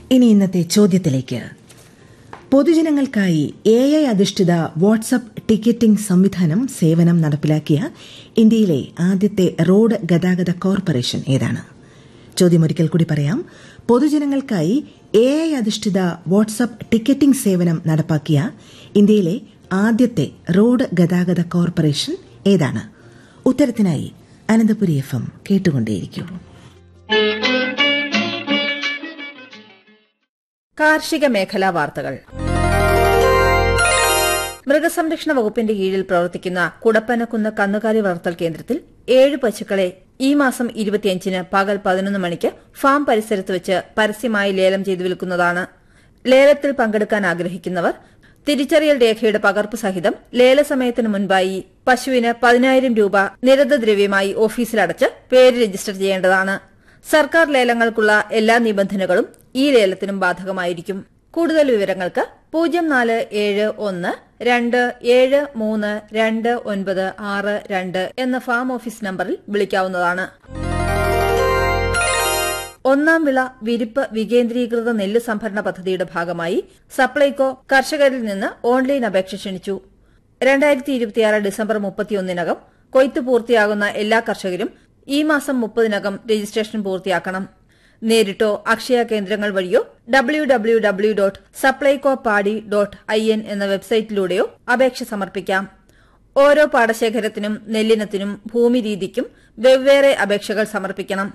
ഇനി ഇന്നത്തെ ചോദ്യത്തിലേക്ക് പൊതുജനങ്ങൾക്കായി എ ഐ അധിഷ്ഠിത വാട്സ്ആപ്പ് ടിക്കറ്റിംഗ് സംവിധാനം സേവനം നടപ്പിലാക്കിയ ഇന്ത്യയിലെ ആദ്യത്തെ റോഡ് ഗതാഗത കോർപ്പറേഷൻ ഏതാണ് ചോദ്യം ഒരിക്കൽ കൂടി പറയാം പൊതുജനങ്ങൾക്കായി എ ഐ അധിഷ്ഠിത വാട്സ്ആപ്പ് ടിക്കറ്റിംഗ് സേവനം നടപ്പാക്കിയ ഇന്ത്യയിലെ ആദ്യത്തെ റോഡ് ഗതാഗത കോർപ്പറേഷൻ ഏതാണ് ഉത്തരത്തിനായി അനന്തപുരി എഫ് എം കേട്ടുകൊണ്ടേയിരിക്കൂ കാർഷിക മേഖലാ വാർത്തകൾ മൃഗസംരക്ഷണ വകുപ്പിന്റെ കീഴിൽ പ്രവർത്തിക്കുന്ന കുടപ്പനക്കുന്ന് കന്നുകാലി വളർത്തൽ കേന്ദ്രത്തിൽ ഏഴ് പശുക്കളെ ഈ മാസം ഇരുപത്തിയഞ്ചിന് പകൽ പതിനൊന്ന് മണിക്ക് ഫാം പരിസരത്ത് വെച്ച് പരസ്യമായി ലേലം ചെയ്തു വിൽക്കുന്നതാണ് ലേലത്തിൽ പങ്കെടുക്കാൻ ആഗ്രഹിക്കുന്നവർ തിരിച്ചറിയൽ രേഖയുടെ പകർപ്പ് സഹിതം ലേലസമയത്തിന് മുൻപായി പശുവിന് പതിനായിരം രൂപ നിരന്തദ്രവ്യമായി ഓഫീസിലടച്ച് പേര് രജിസ്റ്റർ ചെയ്യേണ്ടതാണ് സർക്കാർ ലേലങ്ങൾക്കുള്ള എല്ലാ നിബന്ധനകളും ഈ ലേലത്തിനും ബാധകമായിരിക്കും കൂടുതൽ വിവരങ്ങൾക്ക് പൂജ്യം നാല് ഏഴ് ഒന്ന് രണ്ട് ഏഴ് മൂന്ന് രണ്ട് ഒൻപത് ആറ് രണ്ട് എന്ന ഫാം ഓഫീസ് നമ്പറിൽ വിളിക്കാവുന്നതാണ് ഒന്നാം വിള വിരിപ്പ് വികേന്ദ്രീകൃത നെല്ല് സംഭരണ പദ്ധതിയുടെ ഭാഗമായി സപ്ലൈകോ കർഷകരിൽ നിന്ന് ഓൺലൈൻ അപേക്ഷ ക്ഷണിച്ചു രണ്ടായിരത്തി ഇരുപത്തിയാറ് ഡിസംബർ മുപ്പത്തിയൊന്നിനകം കൊയ്ത്ത് പൂർത്തിയാകുന്ന എല്ലാ കർഷകരും ഈ മാസം മുപ്പതിനകം രജിസ്ട്രേഷൻ പൂർത്തിയാക്കണം നേരിട്ടോ അക്ഷയ കേന്ദ്രങ്ങൾ വഴിയോ W W W dot Supplyco പാടി ഡോട്ട് ഐ എൻ എന്ന വെബ്സൈറ്റിലൂടെയോ അപേക്ഷ സമർപ്പിക്കാം ഓരോ പാടശേഖരത്തിനും നെല്ലിനത്തിനും ഭൂമി രീതിക്കും വെവ്വേറെ അപേക്ഷകൾ സമർപ്പിക്കണം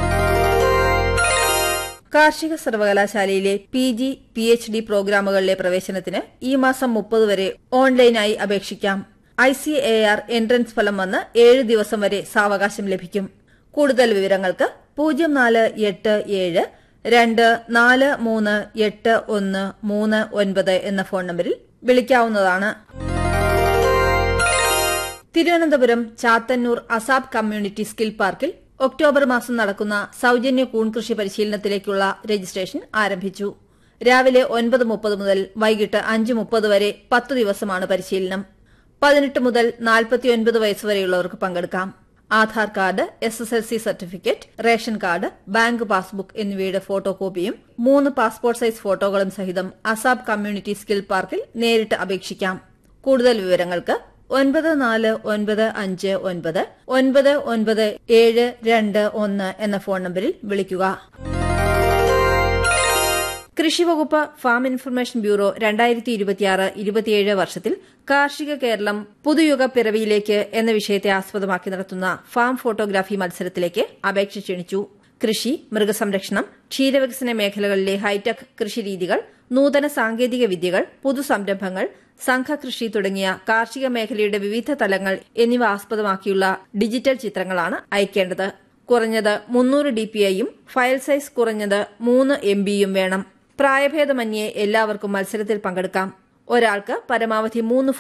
കാർഷിക സർവകലാശാലയിലെ P G P H D പ്രോഗ്രാമുകളിലെ പ്രവേശനത്തിന് ഈ മാസം മുപ്പത് വരെ ഓൺലൈനായി അപേക്ഷിക്കാം I C A R entrance ഫലം വന്ന് ഏഴ് ദിവസം വരെ സാവകാശം ലഭിക്കും കൂടുതൽ വിവരങ്ങൾക്ക് പൂജ്യം നാല് എട്ട് ഏഴ് രണ്ട് നാല് മൂന്ന് എട്ട് ഒന്ന് മൂന്ന് ഒൻപത് എന്ന ഫോൺ നമ്പറിൽ വിളിക്കാവുന്നതാണ് Thiruvananthapuram Chathannoor ASAP community skill പാർക്കിൽ ഒക്ടോബർ മാസം നടക്കുന്ന സൌജന്യ കൂൺ കൃഷി പരിശീലനത്തിലേക്കുള്ള രജിസ്ട്രേഷൻ ആരംഭിച്ചു രാവിലെ ഒൻപത് മുപ്പത് മുതൽ വൈകിട്ട് അഞ്ച് മുപ്പത് വരെ പത്ത് ദിവസമാണ് പരിശീലനം പതിനെട്ട് മുതൽ നാൽപ്പത്തിയൊൻപത് വയസ്സുവരെയുള്ളവർക്ക് പങ്കെടുക്കാം Aadhaar card S S L C certificate ration card bank passbook എന്നിവയുടെ ഫോട്ടോ കോപ്പിയും മൂന്ന് പാസ്പോർട്ട് സൈസ് ഫോട്ടോകളും സഹിതം അസാബ് കമ്മ്യൂണിറ്റി സ്കിൽ പാർക്കിൽ നേരിട്ട് അപേക്ഷിക്കാം കൂടുതൽ വിവരങ്ങൾക്ക് ഒൻപത് നാല് ഒൻപത് അഞ്ച് ഒൻപത് ഒൻപത് ഒൻപത് ഏഴ് രണ്ട് ഒന്ന് എന്ന ഫോൺ നമ്പറിൽ വിളിക്കുക കൃഷിവകുപ്പ് ഫാം ഇൻഫർമേഷൻ ബ്യൂറോ രണ്ടായിരത്തി ഇരുപത്തിയാറ് ഇരുപത്തിയേഴ് വർഷത്തിൽ കാർഷിക കേരളം പുതുയുഗ പിറവിയിലേക്ക് എന്ന വിഷയത്തെ ആസ്പദമാക്കി നടത്തുന്ന ഫാം ഫോട്ടോഗ്രാഫി മത്സരത്തിലേക്ക് അപേക്ഷ ക്ഷണിച്ചു കൃഷി മൃഗസംരക്ഷണം ക്ഷീരവികസന മേഖലകളിലെ ഹൈടെക് കൃഷിരീതികൾ നൂതന സാങ്കേതിക വിദ്യകൾ പുതുസംരംഭങ്ങൾ സംഘകൃഷി തുടങ്ങിയ കാർഷിക മേഖലയുടെ വിവിധ തലങ്ങൾ എന്നിവ ആസ്പദമാക്കിയുള്ള ഡിജിറ്റൽ ചിത്രങ്ങളാണ് അയക്കേണ്ടത് കുറഞ്ഞത് മുന്നൂറ് ഡിപിഐയും ഫയൽ സൈസ് കുറഞ്ഞത് മൂന്ന് എം ബിയും വേണം പ്രായഭേദമന്യേ എല്ലാവർക്കും മത്സരത്തിൽ പങ്കെടുക്കാം ഒരാൾക്ക് പരമാവധി മൂന്ന്